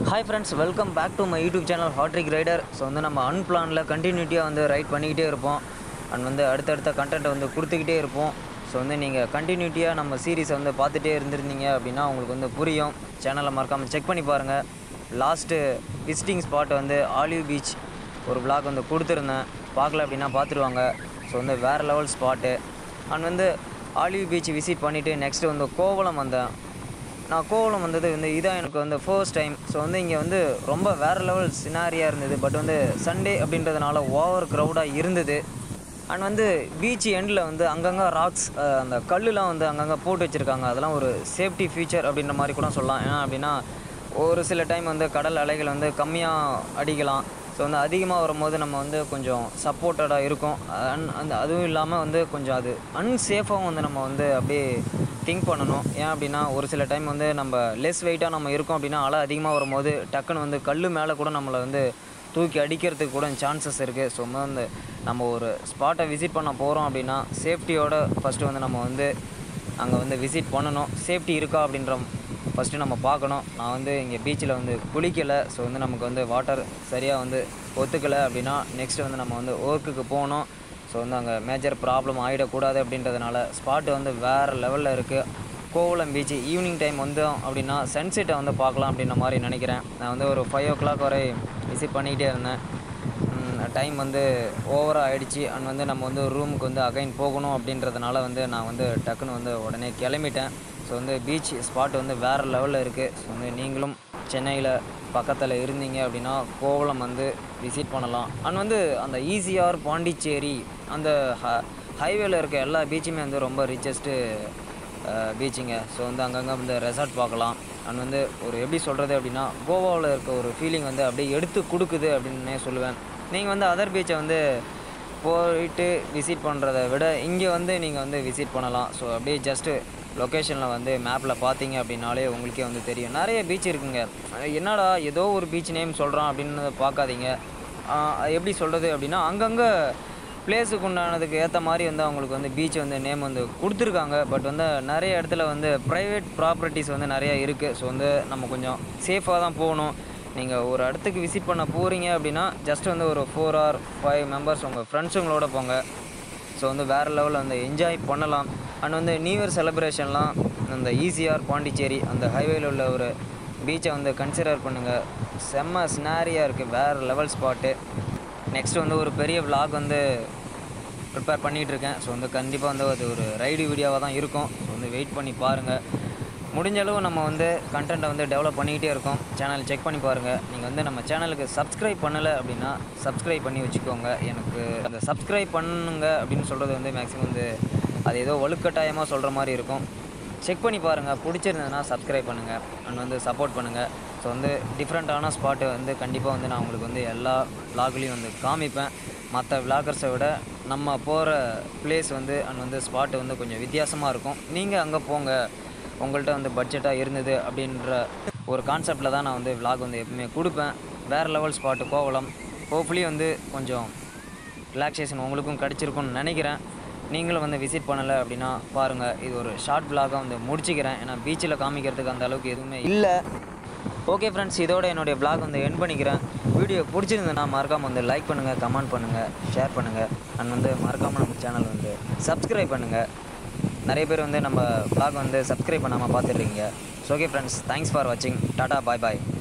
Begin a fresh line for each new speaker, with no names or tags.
hi friends welcome back to my YouTube channel hattrick rider so வந்து நம்ம அன்பிளானில் கண்டினியூட்டியாக வந்து right பண்ணிக்கிட்டே இருப்போம் அண்ட் வந்து அடுத்தடுத்த கண்டென்ட்டை வந்து கொடுத்துக்கிட்டே இருப்போம் ஸோ வந்து நீங்கள் கண்டினியூட்டியாக நம்ம சீரிஸை வந்து பார்த்துட்டே இருந்திருந்தீங்க அப்படின்னா உங்களுக்கு வந்து புரியும் சேனலை மறக்காமல் செக் பண்ணி பாருங்கள் லாஸ்ட்டு விசிட்டிங் ஸ்பாட் வந்து ஆலிவ் பீச் ஒரு vlog வந்து கொடுத்துருந்தேன் பார்க்கல அப்படின்னா பார்த்துருவாங்க ஸோ வந்து வேறு லெவல் ஸ்பாட்டு அண்ட் வந்து ஆலிவ் பீச் விசிட் பண்ணிவிட்டு நெக்ஸ்ட்டு வந்து கோவளம் வந்தேன் நான் கோவளம் வந்தது வந்து இதான் எனக்கு வந்து ஃபர்ஸ்ட் டைம் ஸோ வந்து இங்கே வந்து ரொம்ப வேறு லெவல் சினாரியாக இருந்தது பட் வந்து சண்டே அப்படின்றதுனால ஓவர் க்ரௌடாக இருந்தது அண்ட் வந்து பீச் எண்டில் வந்து அங்கங்கே ராக்ஸ் அந்த கல்லுலாம் வந்து அங்கங்கே போட்டு வச்சுருக்காங்க அதெல்லாம் ஒரு சேஃப்டி ஃபீச்சர் அப்படின்ற மாதிரி கூட சொல்லலாம் ஏன்னா அப்படின்னா ஒரு சில டைம் வந்து கடல் அலைகள் வந்து கம்மியாக அடிக்கலாம் ஸோ வந்து அதிகமாக வரும்போது நம்ம வந்து கொஞ்சம் சப்போர்ட்டடாக இருக்கும் அன் அந்த அதுவும் இல்லாமல் வந்து கொஞ்சம் அது அன்சேஃபாகவும் வந்து நம்ம வந்து அப்படியே திங்க் பண்ணணும் ஏன் அப்படின்னா ஒரு சில டைம் வந்து நம்ம லெஸ் வெயிட்டாக நம்ம இருக்கோம் அப்படின்னா அலை அதிகமாக வரும்போது டக்குன்னு வந்து கல் மேலே கூட நம்மளை வந்து தூக்கி அடிக்கிறதுக்கு கூட சான்சஸ் இருக்குது ஸோ வந்து நம்ம ஒரு ஸ்பாட்டை விசிட் பண்ண போகிறோம் அப்படின்னா சேஃப்டியோட ஃபஸ்ட்டு வந்து நம்ம வந்து அங்கே வந்து விசிட் பண்ணணும் சேஃப்டி இருக்கா அப்படின்ற ஃபஸ்ட்டு நம்ம பார்க்கணும் நான் வந்து இங்கே பீச்சில் வந்து குளிக்கலை ஸோ வந்து நமக்கு வந்து வாட்டர் சரியாக வந்து ஒத்துக்கலை அப்படின்னா நெக்ஸ்ட்டு வந்து நம்ம வந்து ஒர்க்குக்கு போகணும் ஸோ வந்து அங்கே மேஜர் ப்ராப்ளம் ஆகிடக்கூடாது அப்படின்றதுனால ஸ்பாட்டு வந்து வேறு லெவலில் இருக்குது கோவளம் பீச் ஈவினிங் டைம் வந்தோம் அப்படின்னா சன்செட்டை வந்து பார்க்கலாம் அப்படின்ற மாதிரி நினைக்கிறேன் நான் வந்து ஒரு ஃபைவ் ஓ கிளாக் வரை விசிட் பண்ணிக்கிட்டே இருந்தேன் டைம் வந்து ஓவராக ஆயிடுச்சு அண்ட் வந்து நம்ம வந்து ரூமுக்கு வந்து அகைன் போகணும் அப்படின்றதுனால வந்து நான் வந்து டக்குன்னு வந்து உடனே கிளம்பிட்டேன் ஸோ வந்து பீச் ஸ்பாட் வந்து வேறு லெவலில் இருக்குது ஸோ வந்து நீங்களும் சென்னையில் பக்கத்தில் இருந்தீங்க அப்படின்னா கோவளம் வந்து விசிட் பண்ணலாம் அண்ட் வந்து அந்த ஈசிஆர் பாண்டிச்சேரி அந்த ஹ ஹைவேல இருக்க எல்லா பீச்சுமே வந்து ரொம்ப ரிச்சஸ்ட்டு பீச்சுங்க ஸோ வந்து அங்கங்கே வந்து ரெசார்ட் பார்க்கலாம் அண்ட் வந்து ஒரு எப்படி சொல்கிறது அப்படின்னா கோவாவில் இருக்க ஒரு ஃபீலிங் வந்து அப்படியே எடுத்து கொடுக்குது அப்படின்னே சொல்லுவேன் நீங்கள் வந்து அதர் பீச்சை வந்து போயிட்டு விசிட் பண்ணுறத விட இங்கே வந்து நீங்கள் வந்து விசிட் பண்ணலாம் ஸோ அப்படியே ஜஸ்ட்டு லொக்கேஷனில் வந்து மேப்பில் பார்த்தீங்க அப்படின்னாலே உங்களுக்கே வந்து தெரியும் நிறைய பீச் இருக்குங்க என்னடா ஏதோ ஒரு பீச் நேம் சொல்கிறான் அப்படின்னு பார்க்காதீங்க ஆஹ் அது எப்படி சொல்கிறது அப்படின்னா அங்கங்கே பிளேஸுக்கு உண்டானதுக்கு ஏற்ற மாதிரி வந்து அவங்களுக்கு வந்து பீச் வந்து நேம் வந்து கொடுத்துருக்காங்க பட் வந்து நிறைய இடத்துல வந்து ப்ரைவேட் ப்ராப்பர்ட்டிஸ் வந்து நிறையா இருக்குது ஸோ வந்து நம்ம கொஞ்சம் சேஃபாக தான் போகணும் நீங்கள் ஒரு இடத்துக்கு விசிட் பண்ண போகிறீங்க அப்படின்னா ஜஸ்ட் வந்து ஒரு ஃபோர் ஆர் ஃபைவ் மெம்பர்ஸ் உங்கள் ஃப்ரெண்ட்ஸுங்களோட போங்க ஸோ வந்து வேறு லெவலில் வந்து என்ஜாய் பண்ணலாம் அண்ட் வந்து நியூ இயர் செலிப்ரேஷன்லாம் அந்த ஈசிஆர் பாண்டிச்சேரி அந்த ஹைவேல உள்ள ஒரு பீச்சை வந்து கன்சிடர் பண்ணுங்கள் செம்ம ஸ்னாரியாக இருக்குது வேறு லெவல் ஸ்பாட்டு நெக்ஸ்ட் வந்து ஒரு பெரிய vlog வந்து ப்ரிப்பேர் பண்ணிகிட்டு இருக்கேன் ஸோ வந்து கண்டிப்பாக வந்து அது ஒரு ரைடு வீடியோவாக தான் இருக்கும் ஸோ வந்து வெயிட் பண்ணி பாருங்கள் முடிஞ்ச அளவு நம்ம வந்து கண்டென்ட்டை வந்து டெவலப் பண்ணிக்கிட்டே இருக்கோம் சேனல் செக் பண்ணி பாருங்கள் நீங்கள் வந்து நம்ம சேனலுக்கு சப்ஸ்கிரைப் பண்ணலை அப்படின்னா சப்ஸ்கிரைப் பண்ணி வச்சுக்கோங்க எனக்கு அந்த சப்ஸ்கிரைப் பண்ணுங்க அப்படின்னு சொல்கிறது வந்து மேக்ஸிமம் வந்து அது ஏதோ வலுக்கட்டாயமாக சொல்கிற மாதிரி இருக்கும் செக் பண்ணி பாருங்கள் பிடிச்சிருந்ததுன்னா சப்ஸ்கிரைப் பண்ணுங்கள் அண்ட் வந்து சப்போர்ட் பண்ணுங்கள் ஸோ வந்து டிஃப்ரெண்ட்டான ஸ்பாட்டு வந்து கண்டிப்பாக வந்து நான் உங்களுக்கு வந்து எல்லா விலாக்லேயும் வந்து காமிப்பேன் மற்ற விலாகர்ஸை விட நம்ம போகிற பிளேஸ் வந்து அண்ட் வந்து ஸ்பாட்டு வந்து கொஞ்சம் வித்தியாசமாக இருக்கும் நீங்கள் அங்கே போங்க உங்கள்கிட்ட வந்து பட்ஜெட்டாக இருந்தது அப்படின்ற ஒரு கான்செப்டில் தான் நான் வந்து விலாக் வந்து எப்பவுமே கொடுப்பேன் வேறு லெவல் ஸ்பாட்டு கோவலம் ஹோப்ஃபுல்லி வந்து கொஞ்சம் ரிலாக்ஸேஷன் உங்களுக்கும் கிடச்சிருக்கும்னு நினைக்கிறேன் நீங்களும் வந்து விசிட் பண்ணலை அப்படின்னா பாருங்கள் இது ஒரு ஷார்ட் vlog-ஆ வந்து முடிச்சுக்கிறேன் ஏன்னா பீச்சில் காமிக்கிறதுக்கு அந்த அளவுக்கு எதுவுமே இல்லை ஓகே ஃப்ரெண்ட்ஸ் இதோட என்னுடைய vlog வந்து என் பண்ணிக்கிறேன் வீடியோ பிடிச்சிருந்ததுன்னா மறக்காமல் வந்து லைக் பண்ணுங்கள் கமெண்ட் பண்ணுங்கள் ஷேர் பண்ணுங்கள் அண்ட் வந்து மறக்காமல் நம்ம சேனல் வந்து சப்ஸ்கிரைப் பண்ணுங்கள் நிறைய பேர் வந்து நம்ம vlog வந்து சப்ஸ்கிரைப் பண்ணாமல் பார்த்துட்ருக்கீங்க so okay friends thanks for வாட்சிங் டாடா பாய் பாய்